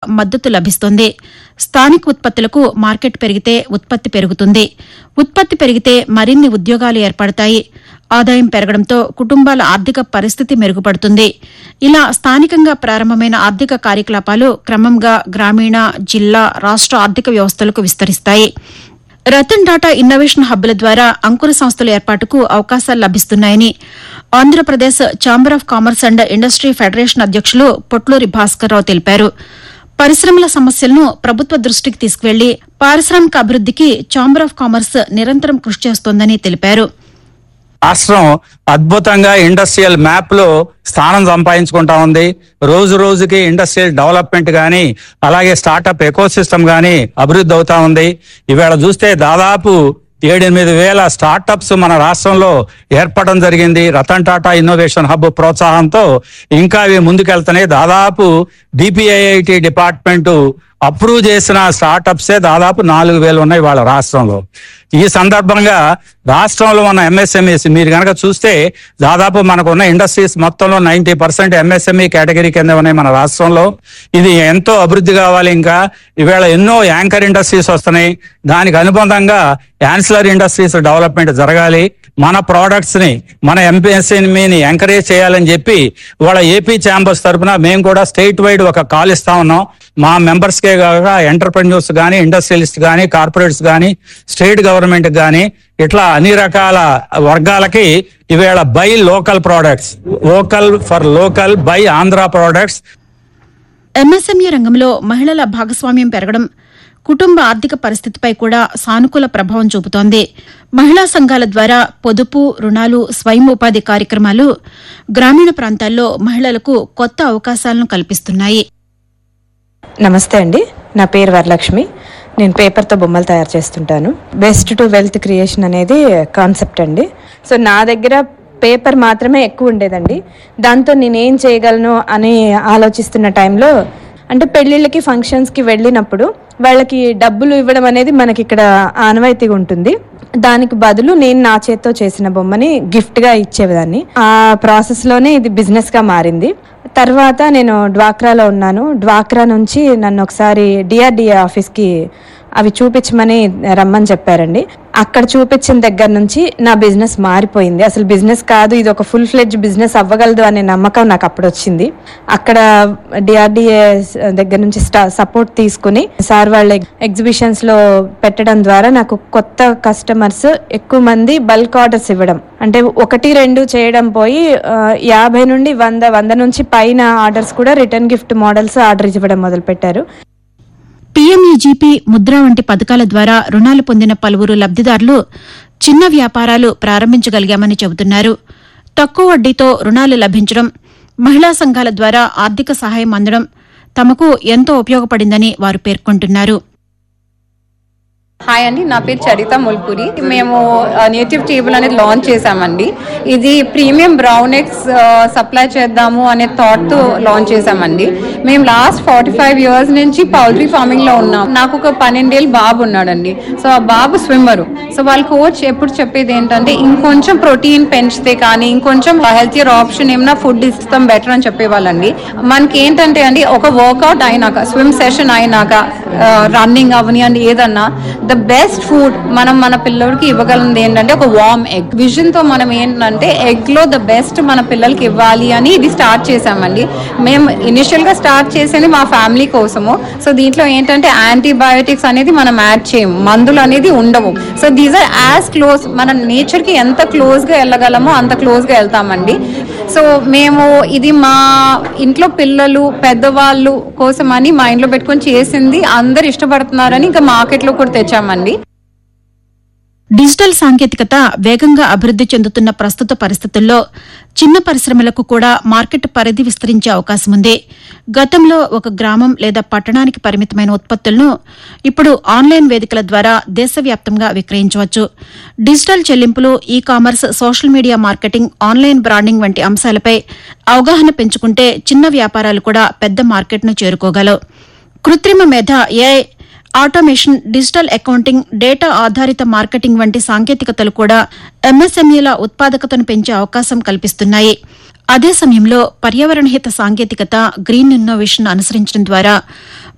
మద్దతు లభిస్తోంది స్థానిక ఉత్పత్తులకు మార్కెట్ పెరిగితే ఉత్పత్తి పెరుగుతుంది ఉత్పత్తి పెరిగితే మరిన్ని ఉద్యోగాలు ఏర్పడతాయి ఆదాయం పెరగడంతో కుటుంబాల ఆర్థిక పరిస్థితి మెరుగుపడుతుంది ఇలా స్థానికంగా ప్రారంభమైన ఆర్థిక కార్యకలాపాలు క్రమంగా గ్రామీణ జిల్లా రాష్ట ఆర్థిక వ్యవస్థలకు విస్తరిస్తాయి రతన్ టాటా ఇన్నోవేషన్ హబ్ల ద్వారా అంకుర సంస్థల ఏర్పాటుకు అవకాశాలు లభిస్తున్నాయని Andhra Pradesh chamber of commerce and industry federation అధ్యక్షులు పొట్లూరి భాస్కర్రావు తెలిపారు పరిశ్రమల సమస్యలను ప్రభుత్వ దృష్టికి తీసుకువెళ్లి పారిశ్రామిక అభివృద్దికి ఛాంబర్ ఆఫ్ కామర్స్ నిరంతరం కృషి చేస్తోందని తెలిపారు రాష్ట్రం అద్భుతంగా ఇండస్ట్రియల్ మ్యాప్ లో స్థానం సంపాదించుకుంటా ఉంది రోజు రోజుకి ఇండస్ట్రియల్ డెవలప్మెంట్ గానీ అలాగే స్టార్టప్ ఎకో సిస్టమ్ గానీ అభివృద్ధి అవుతా ఉంది ఇవాళ చూస్తే దాదాపు ఏడెనిమిది వేల స్టార్టప్స్ మన రాష్ట్రంలో ఏర్పడడం జరిగింది రతన్ టాటా ఇన్నోవేషన్ హబ్ ప్రోత్సాహంతో ఇంకా అవి ముందుకెళ్తున్నాయి దాదాపు డిపిఐఐటి డిపార్ట్మెంట్ అప్రూవ్ చేసిన స్టార్టప్సే దాదాపు నాలుగు వేలు ఉన్నాయి వాళ్ళ రాష్ట్రంలో ఈ సందర్భంగా రాష్ట్రంలో ఉన్న ఎంఎస్ఎంఈస్ మీరు కనుక చూస్తే దాదాపు మనకు ఉన్న ఇండస్ట్రీస్ మొత్తంలో నైన్టీ పర్సెంట్ ఎంఎస్ఎంఈ కేటగిరీ కింద ఉన్నాయి మన రాష్ట్రంలో ఇది ఎంతో అభివృద్ధి కావాలి ఇంకా ఈవేళ ఎన్నో యాంకర్ ఇండస్ట్రీస్ వస్తున్నాయి దానికి అనుబంధంగా యాన్సిలర్ ఇండస్ట్రీస్ డెవలప్మెంట్ జరగాలి మన ప్రోడక్ట్స్ ని మన ఎంపీఎస్ఎంఈని ఎంకరేజ్ చేయాలని చెప్పి వాళ్ళ ఏపీ ఛాంబర్స్ తరఫున మేము కూడా స్టేట్ వైడ్ ఒక కాల్ ఇస్తా ఉన్నాం మా మెంబర్స్ కే కాక ఎంటర్ప్రెన్యూర్స్ కానీ ఇండస్ట్రియలిస్ట్ కానీ కార్పొరేట్స్ కానీ స్టేట్ గవర్నమెంట్ కానీ ఇట్లా అన్ని రకాల వర్గాలకి ఈవేళ buy local products local for local buy Andhra products MSME రంగంలో మహిళల భాగస్వామ్యం పెరగడం కుటుంబ ఆర్థిక పరిస్థితిపై కూడా సానుకూల ప్రభావం చూపుతోంది మహిళా సంఘాల ద్వారా పొదుపు రుణాలు స్వయం ఉపాధి కార్యక్రమాలు గ్రామీణ ప్రాంతాల్లో మహిళలకు కొత్త అవకాశాలను కల్పిస్తున్నాయి నమస్తే అండి నా పేరు వరలక్ష్మి నేను పేపర్తో బొమ్మలు తయారు చేస్తుంటాను బెస్ట్ టు వెల్త్ క్రియేషన్ అనేది కాన్సెప్ట్ అండి సో నా దగ్గర పేపర్ మాత్రమే ఎక్కువ ఉండేదండి దాంతో నేనేం చేయగలను అని ఆలోచిస్తున్న టైంలో అంటే పెళ్ళిళ్ళకి ఫంక్షన్స్కి వెళ్ళినప్పుడు వాళ్ళకి డబ్బులు ఇవ్వడం అనేది మనకి ఇక్కడ ఆనవాయితీగా ఉంటుంది దానికి బదులు నేను నా చేత్తో చేసిన బొమ్మని గిఫ్ట్గా ఇచ్చేదాన్ని ఆ ప్రాసెస్లోనే ఇది బిజినెస్గా మారింది తర్వాత నేను డ్వాక్రాలో ఉన్నాను డ్వాక్రా నుంచి నన్ను ఒకసారి డిఆర్డిఏ ఆఫీస్కి అవి చూపించమని రమ్మని చెప్పారండి అక్కడ చూపించిన దగ్గర నుంచి నా బిజినెస్ మారిపోయింది అసలు బిజినెస్ కాదు ఇది ఒక ఫుల్ ఫ్లెడ్జ్ బిజినెస్ అవ్వగలదు అనే నమ్మకం నాకు అప్పుడు వచ్చింది అక్కడ డిఆర్డిఏ దగ్గర నుంచి సపోర్ట్ తీసుకుని సార్ వాళ్ళ ఎగ్జిబిషన్స్ లో పెట్టడం ద్వారా నాకు కొత్త కస్టమర్స్ ఎక్కువ మంది బల్క్ ఆర్డర్స్ ఇవ్వడం అంటే ఒకటి రెండు చేయడం పోయి ఆ, యాభై నుండి వంద వంద నుంచి పైన ఆర్డర్స్ కూడా రిటర్న్ గిఫ్ట్ మోడల్స్ ఆర్డర్ ఇవ్వడం మొదలు పెట్టారు పీఎంఈజీపీ ముద్ర వంటి పథకాల ద్వారా రుణాలు పొందిన పలువురు లబ్దిదారులు చిన్న వ్యాపారాలు ప్రారంభించగలిగామని చెబుతున్నారు తక్కువ వడ్డీతో రుణాలు లభించడం మహిళా సంఘాల ద్వారా ఆర్థిక సహాయం అందడం తమకు ఎంతో ఉపయోగపడిందని వారు పేర్కొంటున్నారు హాయ్ అండి నా పేరు చరిత ముల్పురి మేము నేటివ్ టేబుల్ అనేది లాంచ్ చేసామండి ఇది ప్రీమియం బ్రౌన్ ఎగ్స్ సప్లై చేద్దాము అనే థాట్ తో లాంచ్ చేసామండి మేము లాస్ట్ ఫార్టీ ఫైవ్ ఇయర్స్ నుంచి పౌల్ట్రీ ఫార్మింగ్ లో ఉన్నాం నాకు ఒక పన్నెండేళ్ళు బాబు ఉన్నాడండి సో ఆ బాబు స్విమ్మరు సో వాళ్ళ కోచ్ ఎప్పుడు చెప్పేది ఏంటంటే ఇంకొంచెం ప్రోటీన్ పెంచితే కానీ ఇంకొంచెం హెల్తీయర్ ఆప్షన్ ఏమైనా ఫుడ్ ఇస్తాం బెటర్ అని చెప్పేవాళ్ళండి మనకి ఏంటంటే అండి ఒక వర్కౌట్ అయినాక స్విమ్ సెషన్ అయినాక రన్నింగ్ అవని అండి ఏదన్నా ద బెస్ట్ ఫుడ్ మనం మన పిల్లలకి ఇవ్వగలిగింది ఏంటంటే ఒక వార్మ్ ఎగ్ విజన్ తో మనం ఏంటంటే ఎగ్ లో ద బెస్ట్ మన పిల్లలకి ఇవ్వాలి అని ఇది స్టార్ట్ చేసామండి మేము ఇనిషియల్ గా స్టార్ట్ చేసేది మా ఫ్యామిలీ కోసము సో దీంట్లో ఏంటంటే యాంటీబయోటిక్స్ అనేది మనం యాడ్ చేయము మందులు అనేది ఉండవు so these are as close మన నేచర్ కి ఎంత క్లోజ్ గా వెళ్ళగలమో అంత క్లోజ్ గా వెళ్తామండి సో మేము ఇది మా ఇంట్లో పిల్లలు పెద్దవాళ్ళు కోసం అని మా ఇంట్లో పెట్టుకొని చేసింది అందరు ఇష్టపడుతున్నారని ఇంకా మార్కెట్లో కూడా తెచ్చామండి డిజిటల్ సాంకేతికత వేగంగా అభివృద్ది చెందుతున్న ప్రస్తుత పరిస్థితుల్లో చిన్న పరిశ్రమలకు కూడా మార్కెట్ పరిధి విస్తరించే అవకాశం ఉంది గతంలో ఒక గ్రామం లేదా పట్టణానికి పరిమితమైన ఉత్పత్తులను ఇప్పుడు ఆన్లైన్ వేదికల ద్వారా దేశవ్యాప్తంగా విక్రయించవచ్చు డిజిటల్ చెల్లింపులు e commerce social media marketing online branding వంటి అంశాలపై అవగాహన పెంచుకుంటే చిన్న వ్యాపారాలు కూడా పెద్ద మార్కెట్ను చేరుకోగలవు కృత్రిమ మేధ AI automation digital accounting data ఆధారిత మార్కెటింగ్ వంటి సాంకేతికతలు కూడా ఎంఎస్ఎంఈల ఉత్పాదకతను పెంచే అవకాశం కల్పిస్తున్నాయి అదే సమయంలో పర్యావరణహిత సాంకేతికత గ్రీన్ ఇన్నోవేషన్ అనుసరించడం ద్వారా